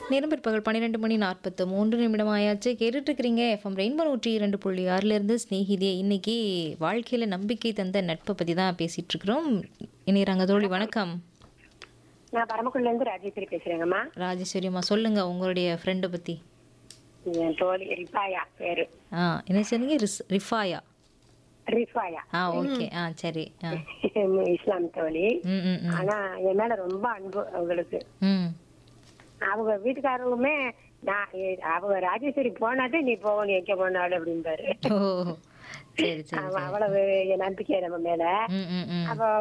நேரம் பிற்பகல் பன்னிரெண்டு மணி நாற்பத்து மூன்று நிமிடம் ஆயாச்சு கேட்டுட்டு இருக்கிறீங்க எஃப்எம் ரெயின்போ நூற்றி இரண்டு புள்ளி ஆறுலேருந்து ஸ்நேகிதியே இன்னைக்கு வாழ்க்கையில் நம்பிக்கை தந்த நட்பை பற்றி தான் பேசிகிட்டு இருக்கிறோம் இணையறாங்க தோழி வணக்கம் நான் பரமக்குடில இருந்து ராஜேஸ்வரி பேசுறேங்கம்மா ராஜேஸ்வரி அம்மா சொல்லுங்கள் உங்களுடைய ஃப்ரெண்டை பற்றி என் தோழி ரிஃபாயா பேரு ஆ என்ன சொன்னீங்க ரிஸ் ரிஃபாயா ரிஃபாயா ஆ ஓகே ஆ சரி ஆ இஸ்லாம் தோழி ம் ம் ம் ஆனா என் மேல ரொம்ப அன்பு அவங்களுக்கு ம் அவங்க வீட்டுக்காரவுமே நான் எ- அவங்க ராஜேஸ்வரி போனாட்டு நீ போகணும் எங்க போனாலும் அப்படிம்பாரு ஓ சரி சரி அவன் அவ்வளவு நம்பிக்கை நம்ம மேல ம் ம் ம் அப்ப